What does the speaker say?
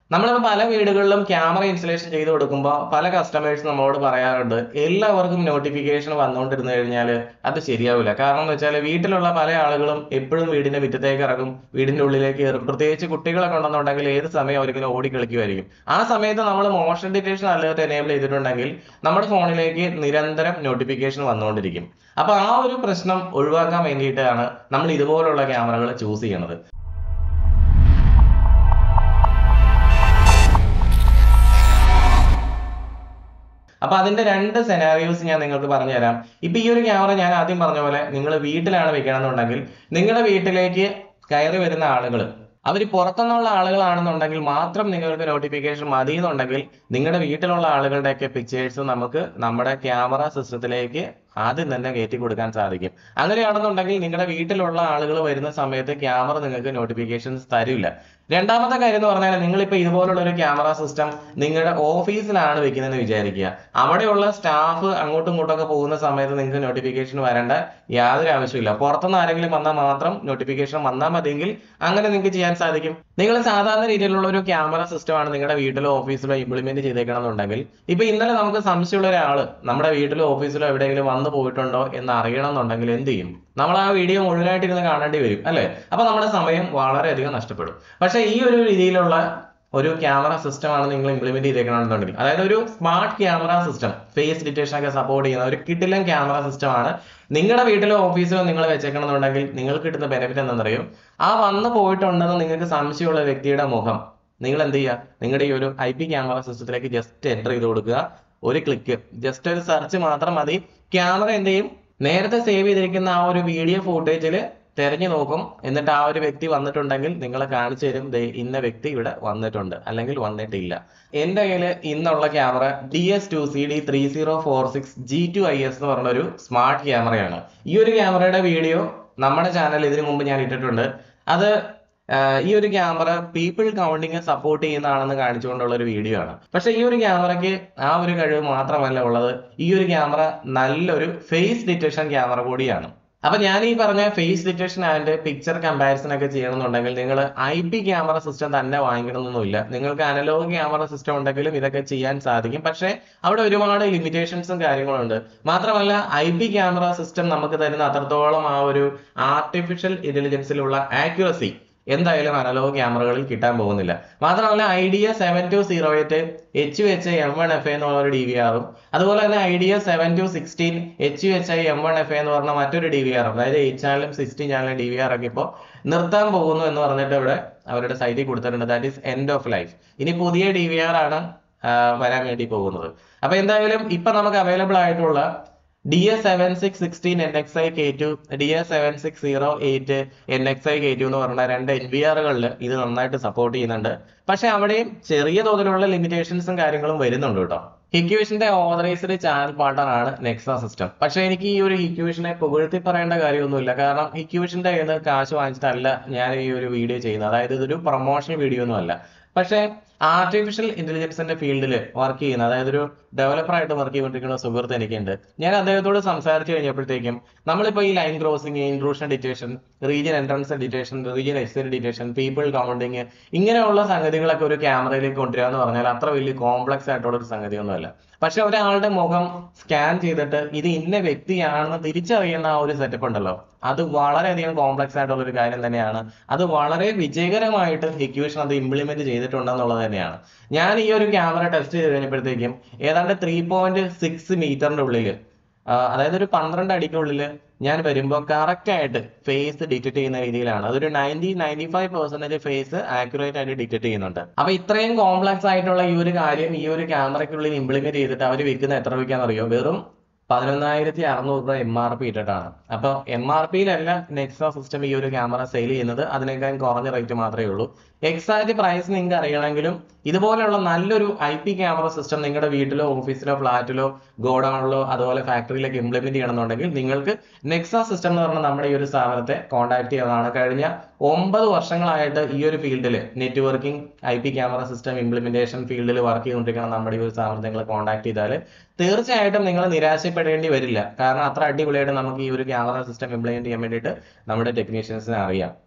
നമ്മളിപ്പോൾ പല വീടുകളിലും ക്യാമറ ഇൻസ്റ്റലേഷൻ ചെയ്ത് കൊടുക്കുമ്പോൾ പല കസ്റ്റമേഴ്സ് നമ്മളോട് പറയാറുണ്ട് എല്ലാവർക്കും നോട്ടിഫിക്കേഷൻ വന്നുകൊണ്ടിരുന്നു കഴിഞ്ഞാൽ അത് ശരിയാവില്ല കാരണം എന്ന് വെച്ചാൽ വീട്ടിലുള്ള പല ആളുകളും എപ്പോഴും വീടിന്റെ മുറ്റത്തേക്ക് ഇറങ്ങും വീടിന്റെ ഉള്ളിലേക്ക് കയറും പ്രത്യേകിച്ച് കുട്ടികളൊക്കെ ഉണ്ടെന്നുണ്ടെങ്കിൽ ഏത് സമയം അവരിങ്ങനെ ഓടി കളിക്കുമായിരിക്കും ആ സമയത്ത് നമ്മൾ മോഷൻ ഡിറ്റക്ഷൻ അലേർട്ട് എനേബിൾ ചെയ്തിട്ടുണ്ടെങ്കിൽ നമ്മുടെ ഫോണിലേക്ക് നിരന്തരം നോട്ടിഫിക്കേഷൻ വന്നുകൊണ്ടിരിക്കും അപ്പൊ ആ ഒരു പ്രശ്നം ഒഴിവാക്കാൻ വേണ്ടിയിട്ടാണ് നമ്മൾ ഇതുപോലുള്ള ക്യാമറകൾ ചൂസ് ചെയ്യുന്നത് അപ്പൊ അതിന്റെ രണ്ട് സെനാറിയോസ് ഞാൻ നിങ്ങൾക്ക് പറഞ്ഞു തരാം ഇപ്പൊ ഈ ഒരു ക്യാമറ ഞാൻ ആദ്യം പറഞ്ഞ പോലെ നിങ്ങൾ വീട്ടിലാണ് വെക്കണമെന്നുണ്ടെങ്കിൽ നിങ്ങളുടെ വീട്ടിലേക്ക് കയറി വരുന്ന ആളുകൾ അവർ പുറത്തുനിന്നുള്ള ആളുകളാണെന്നുണ്ടെങ്കിൽ മാത്രം നിങ്ങൾക്ക് നോട്ടിഫിക്കേഷൻ മതി എന്നുണ്ടെങ്കിൽ നിങ്ങളുടെ വീട്ടിലുള്ള ആളുകളുടെയൊക്കെ പിക്ചേഴ്സ് നമുക്ക് നമ്മുടെ ക്യാമറ സിസ്റ്റത്തിലേക്ക് ആദ്യം തന്നെ കയറ്റി കൊടുക്കാൻ സാധിക്കും അങ്ങനെയാണെന്നുണ്ടെങ്കിൽ നിങ്ങളുടെ വീട്ടിലുള്ള ആളുകൾ വരുന്ന സമയത്ത് ക്യാമറ നിങ്ങൾക്ക് നോട്ടിഫിക്കേഷൻസ് തരില്ല രണ്ടാമത്തെ കാര്യം എന്ന് പറഞ്ഞാൽ നിങ്ങളിപ്പോൾ ഇതുപോലുള്ള ഒരു ക്യാമറ സിസ്റ്റം നിങ്ങളുടെ ഓഫീസിലാണ് വെക്കുന്നതെന്ന് വിചാരിക്കുക അവിടെയുള്ള സ്റ്റാഫ് അങ്ങോട്ടും ഇങ്ങോട്ടും ഒക്കെ പോകുന്ന സമയത്ത് നിങ്ങൾക്ക് നോട്ടിഫിക്കേഷൻ വരേണ്ട യാതൊരു ആവശ്യമില്ല പുറത്തുനിന്ന് ആരെങ്കിലും വന്നാൽ മാത്രം നോട്ടിഫിക്കേഷൻ വന്നാൽ മതിയെങ്കിൽ അങ്ങനെ നിങ്ങൾക്ക് ചെയ്യാൻ സാധിക്കും നിങ്ങൾ സാധാരണ രീതിയിലുള്ള ഒരു ക്യാമറ സിസ്റ്റമാണ് നിങ്ങളുടെ വീട്ടിലോ ഓഫീസിലോ ഇംപ്ലിമെന്റ് ചെയ്തേക്കണമെന്നുണ്ടെങ്കിൽ ഇപ്പൊ ഇന്നലെ നമുക്ക് സംശയമുള്ള ഒരാൾ നമ്മുടെ വീട്ടിലോ ഓഫീസിലോ എവിടെയെങ്കിലും വന്നു പോയിട്ടുണ്ടോ എന്ന് അറിയണമെന്നുണ്ടെങ്കിൽ എന്ത് ചെയ്യും നമ്മൾ ആ വീഡിയോ മുഴുവനായിട്ട് ഇരുന്ന് കാണേണ്ടി വരും അല്ലേ അപ്പൊ നമ്മുടെ സമയം വളരെയധികം നഷ്ടപ്പെടും പക്ഷെ ഈ ഒരു രീതിയിലുള്ള ഒരു ക്യാമറ സിസ്റ്റം ആണ് നിങ്ങൾ ഇംപ്ലിമെന്റ് ചെയ്തേക്കണമെന്നുണ്ടെങ്കിൽ അതായത് ഒരു smart camera system face detection ഒക്കെ സപ്പോർട്ട് ചെയ്യുന്ന ഒരു കിട്ടിലൻ ക്യാമറ സിസ്റ്റം ആണ് നിങ്ങളുടെ വീട്ടിലോ ഓഫീസിലോ നിങ്ങൾ വെച്ചേക്കണമെന്നുണ്ടെങ്കിൽ നിങ്ങൾക്ക് കിട്ടുന്ന ബെനിഫിറ്റ് എന്താണെന്നറിയോ ആ വന്നു പോയിട്ടുണ്ടെന്ന് നിങ്ങൾക്ക് സംശയമുള്ള വ്യക്തിയുടെ മുഖം നിങ്ങൾ എന്ത് ചെയ്യുക നിങ്ങളുടെ ഈ ഒരു ഐ പി ക്യാമറ സിസ്റ്റത്തിലേക്ക് ജസ്റ്റ് എൻ്റർ ചെയ്ത് കൊടുക്കുക ഒരു ക്ലിക്ക് ജസ്റ്റ് ഒരു സെർച്ച് മാത്രം മതി ക്യാമറ എന്ത് ചെയ്യും നേരത്തെ സേവ് ചെയ്തിരിക്കുന്ന ആ ഒരു വീഡിയോ ഫൂട്ടേജിൽ തെരഞ്ഞു നോക്കും എന്നിട്ട് ആ ഒരു വ്യക്തി വന്നിട്ടുണ്ടെങ്കിൽ നിങ്ങളെ കാണിച്ചു തരും ദേ ഇന്ന വ്യക്തി ഇവിടെ വന്നിട്ടുണ്ട് അല്ലെങ്കിൽ വന്നിട്ടില്ല എൻ്റെ കയ്യിൽ ഇന്നുള്ള camera D S two C D three zero four six G two I S എന്ന് പറഞ്ഞ ഒരു സ്മാർട്ട് ക്യാമറയാണ് ഈ ഒരു ക്യാമറയുടെ വീഡിയോ നമ്മുടെ ചാനൽ ഇതിനു മുമ്പ് ഞാൻ ഇട്ടിട്ടുണ്ട് അത് ആഹ് ഈ ഒരു ക്യാമറ പീപ്പിൾ കൗണ്ടിങ് സപ്പോർട്ട് ചെയ്യുന്നതാണെന്ന് കാണിച്ചുകൊണ്ടുള്ള ഒരു വീഡിയോ ആണ് പക്ഷെ ഈ ഒരു ക്യാമറയ്ക്ക് ആ ഒരു കഴിവ് മാത്രമല്ല ഉള്ളത് ഈ ഒരു ക്യാമറ നല്ലൊരു ഫേസ് ഡിറ്റക്ഷൻ ക്യാമറ കൂടിയാണ് അപ്പൊ ഞാൻ ഈ പറഞ്ഞ face detection and picture comparison ഒക്കെ ചെയ്യണമെന്നുണ്ടെങ്കിൽ നിങ്ങൾ ഐ പി ക്യാമറ സിസ്റ്റം തന്നെ വാങ്ങിക്കണമെന്നൊന്നുമില്ല നിങ്ങൾക്ക് അനലോഗ് ക്യാമറ സിസ്റ്റം ഉണ്ടെങ്കിലും ഇതൊക്കെ ചെയ്യാൻ സാധിക്കും പക്ഷേ അവിടെ ഒരുപാട് ലിമിറ്റേഷൻസും കാര്യങ്ങളുണ്ട് മാത്രമല്ല ഐ പി ക്യാമറ സിസ്റ്റം നമുക്ക് തരുന്ന അത്രത്തോളം ആ ഒരു ആർട്ടിഫിഷ്യൽ ഇന്റലിജൻസിലുള്ള ആക്യുറസി എന്തായാലും അനലോഗ് ക്യാമറകളിൽ കിട്ടാൻ പോകുന്നില്ല മാത്രമല്ല idea seven two zero eight H U H I M one F എന്നുള്ള ഒരു ഡി വി ആറും അതുപോലെ തന്നെ idea seven two sixteen H U H I M one F എന്ന് പറഞ്ഞ മറ്റൊരു ഡി വി ആറും അതായത് എയ്റ്റ് ചാനലും സിക്സ്റ്റീൻ ചാനലും ഡി വി ആർ ഒക്കെ ഇപ്പോൾ നിർത്താൻ പോകുന്നു എന്ന് പറഞ്ഞിട്ട് ഇവിടെ അവരുടെ സൈറ്റിൽ കൊടുത്തിട്ടുണ്ട് that is end of life ഇനി പുതിയ ഡി വി ആർ ആണ് ആ, വരാൻ വേണ്ടി പോകുന്നത് അപ്പൊ എന്തായാലും ഇപ്പൊ നമുക്ക് അവൈലബിൾ ആയിട്ടുള്ള D S seven six sixteen N X I K two D S seven six zero eight N X I K two എന്ന് പറഞ്ഞ രണ്ട് എൻ വി ആറുകളിൽ ഇത് നന്നായിട്ട് സപ്പോർട്ട് ചെയ്യുന്നുണ്ട് പക്ഷെ അവിടെയും ചെറിയ തോതിലുള്ള ലിമിറ്റേഷൻസും കാര്യങ്ങളും വരുന്നുണ്ട് കേട്ടോ ഹിക്യൂഷന്റെ ഓതറൈസ്ഡ് ചാനൽ പാർട്ണർ ആണ് നെക്സ സിസ്റ്റം പക്ഷെ എനിക്ക് ഈ ഒരു ഹിക്യൂഷനെ പുകഴ്ത്തി പറയേണ്ട കാര്യമൊന്നുമില്ല കാരണം ഹിക്യൂഷന്റെ കയ്യിൽ നിന്ന് കാശ് വാങ്ങിച്ചിട്ടല്ല ഞാൻ ഈ ഒരു വീഡിയോ ചെയ്യുന്നത് അതായത് ഇതൊരു പ്രൊമോഷൻ വീഡിയോ ഒന്നും അല്ല പക്ഷേ ആർട്ടിഫിഷ്യൽ ഇന്റലിജൻസിന്റെ ഫീൽഡിൽ വർക്ക് ചെയ്യുന്ന അതായത് ഒരു ഡെവലപ്പർ ആയിട്ട് വർക്ക് ചെയ്തുകൊണ്ടിരിക്കുന്ന സുഹൃത്ത് എനിക്കുണ്ട് ഞാൻ അദ്ദേഹത്തോട് സംസാരിച്ചു കഴിഞ്ഞപ്പോഴത്തേക്കും നമ്മളിപ്പോൾ ഈ line crossing intrusion detection region entrance detection region എക്സിൽ ഡിറ്റേഷൻ പീപ്പിൾ കൗണ്ടിങ് ഇങ്ങനെയുള്ള സംഗതികളൊക്കെ ഒരു ക്യാമറയിലേക്ക് കൊണ്ടുവരിക എന്ന് പറഞ്ഞാൽ അത്ര വലിയ കോംപ്ലക്സ് ആയിട്ടുള്ള ഒരു സംഗതിയൊന്നുമല്ല പക്ഷെ ഒരാളുടെ മുഖം സ്കാൻ ചെയ്തിട്ട് ഇത് ഇന്ന വ്യക്തിയാണെന്ന് തിരിച്ചറിയുന്ന ആ ഒരു സെറ്റപ്പ് ഉണ്ടല്ലോ അത് വളരെയധികം കോംപ്ലക്സ് ആയിട്ടുള്ള ഒരു കാര്യം തന്നെയാണ് അത് വളരെ വിജയകരമായിട്ട് ഹിക്യൂഷൻ അത് ഇംപ്ലിമെന്റ് ചെയ്തിട്ടുണ്ടെന്നുള്ളത് തന്നെയാണ് ഞാൻ ഈ ഒരു ക്യാമറ ടെസ്റ്റ് ചെയ്ത് കഴിഞ്ഞപ്പോഴത്തേക്കും ഏതാണ്ട് ത്രീ പോയിന്റ് സിക്സ് മീറ്ററിന്റെ ഉള്ളിൽ അതായത് ഒരു പന്ത്രണ്ട് അടിക്കുള്ളിൽ ഞാൻ വരുമ്പോൾ കറക്റ്റ് ആയിട്ട് ഫേസ് ഡിറ്റക്ട് ചെയ്യുന്ന രീതിയിലാണ് അതൊരു ninety ninety five percentage face accurate ആയിട്ട് ഡിറ്റക്ട് ചെയ്യുന്നുണ്ട് അപ്പൊ ഇത്രയും കോംപ്ലക്സ് ആയിട്ടുള്ള ഈ ഒരു കാര്യം ഈ ഒരു ക്യാമറയ്ക്കുള്ളിൽ ഇംപ്ലിമെന്റ് ചെയ്തിട്ട് അവർ വിൽക്കുന്ന എത്ര രൂപയ്ക്കാന്ന് അറിയോ വെറും പതിനൊന്നായിരത്തി അറുന്നൂറ് രൂപ എം ആർ പി ഇട്ടിട്ടാണ് അപ്പൊ എം ആർ പിയിലല്ല നെക്സ സിസ്റ്റം ഈ ഒരു ക്യാമറ സെയിൽ ചെയ്യുന്നത് അതിനേക്കാൾ കുറഞ്ഞ റേറ്റ് മാത്രമേ ഉള്ളൂ എക്സാക്ട് പ്രൈസ് നിങ്ങൾക്ക് അറിയണമെങ്കിലും ഇതുപോലെയുള്ള നല്ലൊരു ഐ പി ക്യാമറ സിസ്റ്റം നിങ്ങളുടെ വീട്ടിലോ ഓഫീസിലോ ഫ്ലാറ്റിലോ ഗോഡൌണിലോ അതുപോലെ ഫാക്ടറിയിലൊക്കെ ഇംപ്ലിമെന്റ് ചെയ്യണമെന്നുണ്ടെങ്കിൽ നിങ്ങൾക്ക് നെക്സ സിസ്റ്റം എന്ന് പറഞ്ഞ നമ്മുടെ ഈ ഒരു സ്ഥാപനത്തെ കോൺടാക്ട് ചെയ്യാവുന്നതാണ് കഴിഞ്ഞ ഒമ്പത് വർഷങ്ങളായിട്ട് ഈ ഒരു ഫീൽഡിൽ networking I P camera system implementation ഫീൽഡിൽ വർക്ക് ചെയ്തുകൊണ്ടിരിക്കുന്ന നമ്മുടെ ഈ ഒരു സ്ഥാപനത്തെ നിങ്ങൾ കോൺടാക്ട് ചെയ്താൽ തീർച്ചയായിട്ടും നിങ്ങൾ നിരാശപ്പെടേണ്ടി വരില്ല കാരണം അത്ര അടിപൊളിയായിട്ട് നമുക്ക് ഈ ഒരു ക്യാമറ സിസ്റ്റം ഇംപ്ലിമെന്റ് ചെയ്യാൻ വേണ്ടിയിട്ട് നമ്മുടെ ടെക്നീഷ്യൻസിനെ അറിയാം